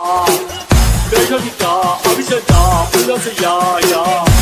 매력이다 아비셔다 불러서 야야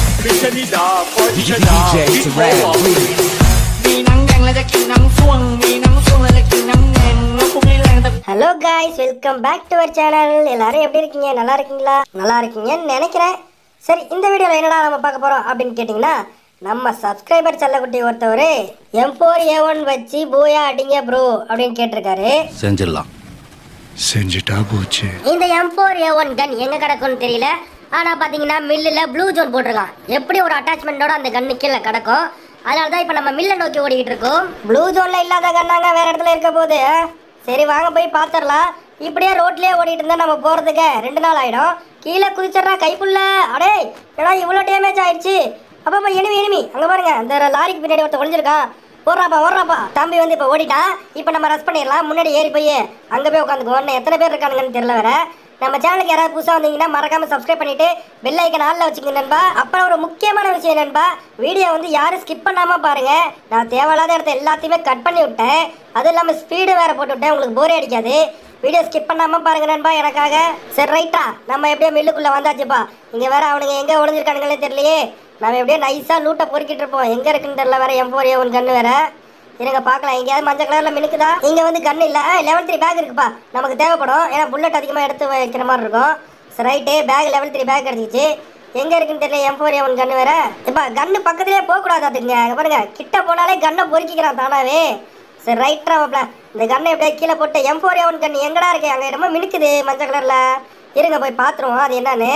미션이다 컨디션이다 DJ Terrell, please. มีหนังแดงแล้วจะกินหนังส่วง มีหนังส่วงแล้วจะกินหนังแดงแล้วกูมีแรงแต่ hello guys welcome back to our channel எல்லாரும் எப்படி இருக்கீங்க நல்லா இருக்கீங்களா நல்லா இருக்கீங்கன்னு நினைக்கிறேன் சரி இந்த வீடியோவில் என்னடா நம்ம பார்க்க போகிறோம் அப்படின்னு கேட்டிங்கன்னா நம்ம சப்ஸ்கிரைபர் செல்லக்குட்டி ஒருத்தவர் எம் ஃபோர் ஏ ஒன் வச்சு பூயா அடிங்க ப்ரோ அப்படின்னு கேட்டிருக்காரு செஞ்சிடலாம் செஞ்சுட்டா போச்சு இந்த M four A one gun எங்கே கிடக்கும்னு தெரியல ஆனால் பார்த்தீங்கன்னா மில்லில் ப்ளூ ஜோன் போட்டிருக்கான் எப்படி ஒரு அட்டாச்மெண்ட்டோட அந்த கன்னு கீழே கிடக்கும் அதனால தான் இப்போ நம்ம மில்லை நோக்கி ஓடிக்கிட்டு இருக்கோம் ப்ளூ ஜோனில் இல்லாத கன்னாங்க வேற இடத்துல இருக்க போது சரி வாங்க போய் பார்த்துடலாம் இப்படியே ரோட்லயே ஓடிட்டு இருந்தா நம்ம போகிறதுக்கு ரெண்டு நாள் ஆகிடும் கீழே குதிச்சிட்றா கைப்புள்ள அடே ஏடா இவ்வளோ டேமேஜ் ஆயிடுச்சு அப்பா அப்பா எனிமி எனிமி அங்கே பாருங்க அந்த லாரிக்கு பின்னாடி ஒருத்தர் ஒளிஞ்சிருக்கான் ஓடுறாப்பா ஓடுறாப்பா தம்பி வந்து இப்போ ஓடிட்டான் இப்போ நம்ம ரஷ் பண்ணிடலாம் முன்னாடி ஏறி போய் அங்கே போய் உட்காந்துக்கோ இன்னும் எத்தனை பேர் இருக்கானுங்கன்னு தெரியல வேற நம்ம சேனலுக்கு யாராவது புதுசாக வந்தீங்கன்னா மறக்காம சப்ஸ்கிரைப் பண்ணிட்டு பெல் ஐக்கன் ஆல்ல வச்சுங்க நண்பா அப்புறம் ஒரு முக்கியமான விஷயம் நண்பா வீடியோ வந்து யாரும் ஸ்கிப் பண்ணாம பாருங்க நான் தேவையில்லாத இடத்த எல்லாத்தையுமே கட் பண்ணி விட்டேன் அதுவும் இல்லாமல் ஸ்பீடு வேற போட்டு விட்டேன் உங்களுக்கு போரே அடிக்காது வீடியோ ஸ்கிப் பண்ணாம பாருங்க நண்பா எனக்காக சரி ரைட்டா நம்ம எப்படியோ மில்லுக்குள்ள வந்தாச்சுப்பா இங்க வேற அவனுங்க எங்க ஒளிஞ்சிருக்கானுங்களே தெரியலையே நம்ம எப்படியோ நைஸா லூட்டை பொறுக்கிட்டு இருப்போம் எங்க இருக்குன்னு தெரியல வேற எம் ஃபோர் ஒன் கண்ணு வேற இருங்க பார்க்கலாம் எங்கேயாவது மஞ்சள் கலர்ல மினுக்குதா இங்க வந்து கண்ணு இல்ல லெவல் த்ரீ பேக் இருக்குப்பா நமக்கு தேவைப்படும் ஏன்னா புல்லட் அதிகமா எடுத்து வைக்கிற மாதிரி இருக்கும் சரி right bag level three bag கிடைச்சிச்சு எங்க இருக்குன்னு தெரியல எம் ஃபோர் ஒன் கண்ணு வேற இப்ப கண்ணு பக்கத்துலயே போக கூடாது அதுங்க அங்க பாருங்க கிட்ட போனாலே கண்ணை பொறுக்கிக்கிறான் தானாவே சரி ரைட்ரா மாப்ள இந்த கண்ணை எப்படியே கீழே போட்டு எம் ஃபோர் ஒன் கண்ணு எங்கடா இருக்கு அங்க என்னமோ மினுக்குது மஞ்சள் கலர்ல இருங்க போய் பாத்துருவோம் அது என்னன்னு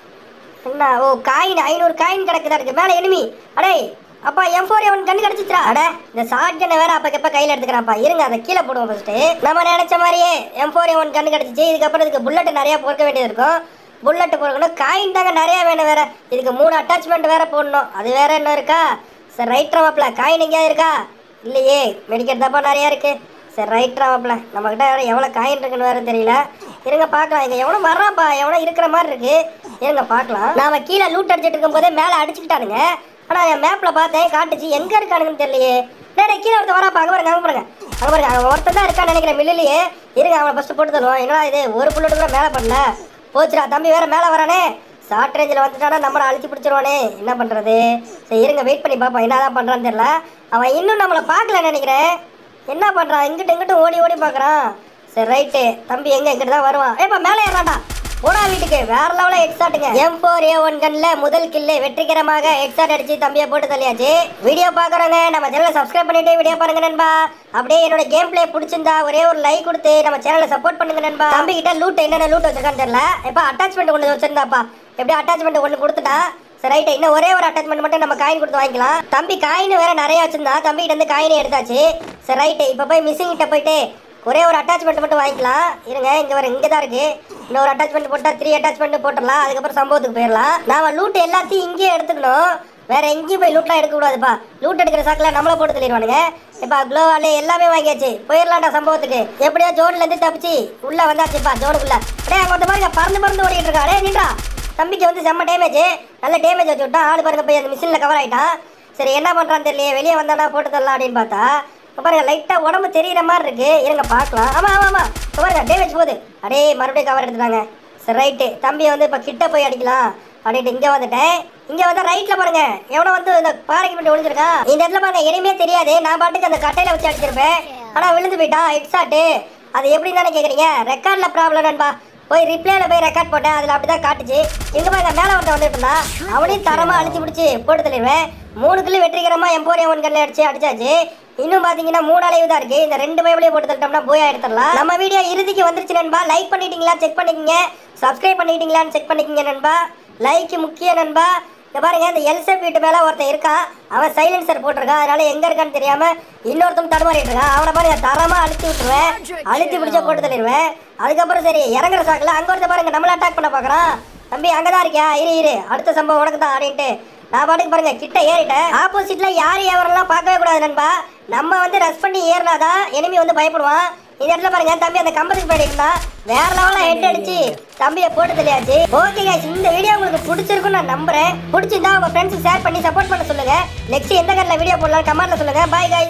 என்ன ஓ காயின் ஐநூறு காயின் கிடக்குதா இருக்கு மேலே எனிமி அடே அப்பா எம் ஃபோர் எவன் கண்ணு கிடச்சிச்சா அட இந்த ஷார்ட் கண்ணை வேற அப்ப எப்ப கையில எடுத்துக்கிறான்ப்பா இருங்க அதை கீழே போடுவோம் ஃபர்ஸ்ட் நம்ம நினைச்ச மாதிரியே எம் ஃபோர் எவன் கண்ணு கிடச்சிச்சு இதுக்கப்புறம் இதுக்கு புல்லட் நிறைய பொறுக்க வேண்டியது இருக்கும் புல்லட் பொறுக்கணும் காயின் தாங்க நிறைய வேணும் வேற இதுக்கு மூணு அட்டாச்மெண்ட் வேற போடணும் அது வேற என்ன இருக்கா சரி ரைட் மாப்ள காயின் எங்கேயாவது இருக்கா இல்லையே மெடிக்கல் தப்பா நிறைய இருக்கு சரி ரைட் மாப்ள நம்ம கிட்ட வேற எவ்வளோ காயின் இருக்குன்னு வேற தெரியல இருங்க பார்க்கலாம் இங்க எவனோ வர்றாப்பா எவனோ இருக்கிற மாதிரி இருக்கு இருங்க பார்க்கலாம் நாம கீழே லூட் அடிச்சிட்டு இருக்கும் போதே மேலே அடிச்சுக்கிட்டானுங்க ஆனா என் மேப்ல பார்த்தேன் காட்டுச்சு எங்க இருக்கானுங்கன்னு தெரியலையே டேய் டேய், கீழே ஒருத்தர் வராப்பா அங்க பாருங்க அங்க பாருங்க அங்க பாருங்க அவன் ஒருத்தன் தான் இருக்கான்னு நினைக்கிறேன் மில்லிலேயே இருங்க அவனை ஃபர்ஸ்ட் போட்டு தருவோம் என்னடா இது ஒரு புல்லட் கூட மேலே பண்ணல போச்சுடா தம்பி வேற மேலே வரானே ஷார்ட் ரேஞ்சில் வந்துட்டானா நம்மளை அழுத்தி பிடிச்சிருவானே என்ன பண்ணுறது சரி இருங்க வெயிட் பண்ணி பார்ப்போம் என்ன தான் பண்ணுறான்னு தெரியல அவன் இன்னும் நம்மளை பார்க்கலன்னு நினைக்கிறேன் என்ன பண்ணுறான் இங்கிட்டு இங்கிட்டு ஓடி ஓடி பார்க்குறான் சரி ரைட்டு தம்பி எங்கே இங்கிட்டு தான் வருவான் ஏப்பா மேலே ஏறான்டா போடா வீட்டுக்கு வேற லெவலில் எக்ஸாட்டுங்க எம் ஃபோர் ஏ ஒன் கன்ல முதல் கில்லு வெற்றிகரமாக எக்ஸாட் அடிச்சு தம்பியை போட்டு தள்ளியாச்சு வீடியோ பார்க்குறவங்க நம்ம சேனலை சப்ஸ்கிரைப் பண்ணிட்டு வீடியோ பாருங்க நண்பா அப்படியே என்னோட கேம் பிளே பிடிச்சிருந்தா ஒரே ஒரு லைக் கொடுத்து நம்ம சேனலை சப்போர்ட் பண்ணுங்க நண்பா தம்பி கிட்ட லூட் என்னென்ன லூட் வச்சிருக்கான்னு தெரியல இப்போ அட்டாச்மெண்ட் ஒன்று வச்சிருந்தாப்பா எப்படியும் அட்டாச்மெண்ட் ஒன்று கொடுத்துட்டா சரி ரைட்டு இன்னும் ஒரே ஒரு அட்டாச்மெண்ட் மட்டும் நம்ம காயின் கொடுத்து வாங்கிக்கலாம் தம்பி காயின் வேற நிறைய வச்சிருந்தா தம்பி கிட்ட இருந்து காயினே எடுத்தாச்சு சரி ரைட்டு இப்போ போய் மிஸ்ஸிங் கிட்ட போயிட்டு ஒரே ஒரு அட்டாச்மெண்ட் மட்டும் வாங்கிக்கலாம் இருங்க இங்க வர இங்க தான் இருக்கு இன்னும் ஒரு அட்டாச்மெண்ட் போட்டா த்ரீ அட்டாச்மெண்ட் போட்டுடலாம் அதுக்கப்புறம் சம்பவத்துக்கு போயிடலாம் நாம லூட் எல்லாத்தையும் இங்கேயே எடுத்துக்கணும் வேற எங்கேயும் போய் லூட்லாம் எடுக்க கூடாதுப்பா லூட் எடுக்கிற சாக்கில் நம்மள போட்டு தள்ளிடுவானுங்க இப்போ க்ளோவாலே எல்லாமே வாங்கியாச்சு போயிடலாம்டா சம்பவத்துக்கு எப்படியோ ஜோன்ல இருந்து தப்பிச்சு உள்ள வந்தாச்சுப்பா ஜோனுக்குள்ள டேய் அங்க ஒருத்த பாருங்க பறந்து பறந்து ஓடிட்டு இருக்கா டேய் நின்றா தம்பிக்கு வந்து செம்ம டேமேஜ் நல்ல டேமேஜ் வச்சு விட்டான் ஆளு பாருங்க போய் அந்த மிஷினில் கவர் ஆயிட்டான் சரி என்ன பண்றான்னு தெரியலையே வெளியே வந்தானா போட்டு தரலாம் அப்படின்னு பார்த்தா இப்ப பாருங்க லைட்டா உடம்பு தெரியுற மாதிரி இருக்கு இருங்க பார்க்கலாம் ஆமா ஆமா ஆமா இப்ப பாருங்க டேமேஜ் போகுது அடே மறுபடியும் கவர் எடுத்துட்டாங்க சரி ரைட்டு தம்பியை வந்து இப்போ கிட்ட போய் அடிக்கலாம் அப்படின்ட்டு இங்கே வந்துட்டேன் இங்கே வந்து ரைட்டில் பாருங்க எவனோ வந்து இந்த பாறைக்கு பின்னாடி ஒளிஞ்சிருக்கான் இந்த இடத்துல பாருங்க இனிமே தெரியாது நான் பாட்டுக்கு அந்த கட்டையில வச்சு அடிச்சிருப்பேன் ஆனால் விழுந்து போயிட்டான் ஹெட்ஷாட்டு அது எப்படின்னு தானே கேட்குறீங்க ரெக்கார்டில் ப்ராப்ளம் நண்பா போய் ரிப்ளேல போய் ரெக்கார்ட் போட்டேன் அதில் அப்படி தான் காட்டுச்சு எங்க பாருங்க மேலே ஒருத்தன் வந்துட்டு இருந்தான் அவனையும் தரமாக அழிச்சு பிடிச்சி போட்டு தள்ளிடுவேன் மூணு கிலோ வெற்றிகரமாக எம்போரியம் ஒன் கல்ல அடிச்சு அடிச்சாச்சு இன்னும் பாத்தீங்கன்னா மூணு அளவு தான் இருக்கு இந்த ரெண்டு பைபிளையும் போட்டு தள்ளிட்டோம்னா போய் எடுத்துடலாம் நம்ம வீடியோ இறுதிக்கு வந்துருச்சு நண்பா லைக் பண்ணிட்டீங்களா செக் பண்ணிக்கங்க சப்ஸ்கிரைப் பண்ணிட்டீங்களான்னு செக் பண்ணிக்கங்க நண்பா லைக் முக்கிய நண்பா இந்த பாருங்க இந்த எல்செப் வீட்டு மேல ஒருத்தன் இருக்கான் அவன் சைலன்சர் போட்டிருக்கான் அதனால எங்க இருக்கான்னு தெரியாம இன்னொருத்தன் தடுமாறிட்டு இருக்கான் அவனை பாருங்க தரமா அழுத்தி விட்டுருவேன் அழுத்தி பிடிச்ச போட்டு தள்ளிடுவேன் அதுக்கப்புறம் சரி இறங்குற சாக்குல அங்க ஒருத்தன் பாருங்க நம்மள அட்டாக் பண்ண பாக்குறான் தம்பி அங்கதான் இருக்கியா இரு இரு அடுத்த சம்பவம் உனக்கு தான் அப்படின்ட்டு நான் பாட்டுக்கு பாருங்க கிட்ட ஏறிட்டேன் ஆப்போசிட்ல யார் எவரெல்லாம் பார்க்கவே கூடாது நண்பா நம்ம வந்து ரஷ் பண்ணி ஏறினாதான் எனிமி வந்து பயப்படுவான் இந்த இடத்துல பாருங்க தம்பி அந்த கம்பத்துக்கு போயிட்டு இருந்தான் வேற லெவலில் ஹெட் அடிச்சு தம்பியை போட்டு தெரியாச்சு ஓகே guys இந்த வீடியோ உங்களுக்கு பிடிச்சிருக்குன்னு நான் நம்புறேன் பிடிச்சிருந்தா உங்க ஃப்ரெண்ட்ஸ் ஷேர் பண்ணி சப்போர்ட் பண்ண சொல்லுங்க நெக்ஸ்ட் எந்த கரில் வீடியோ போடலாம் கமெண்ட்ல சொல்லுங்க பாய் guys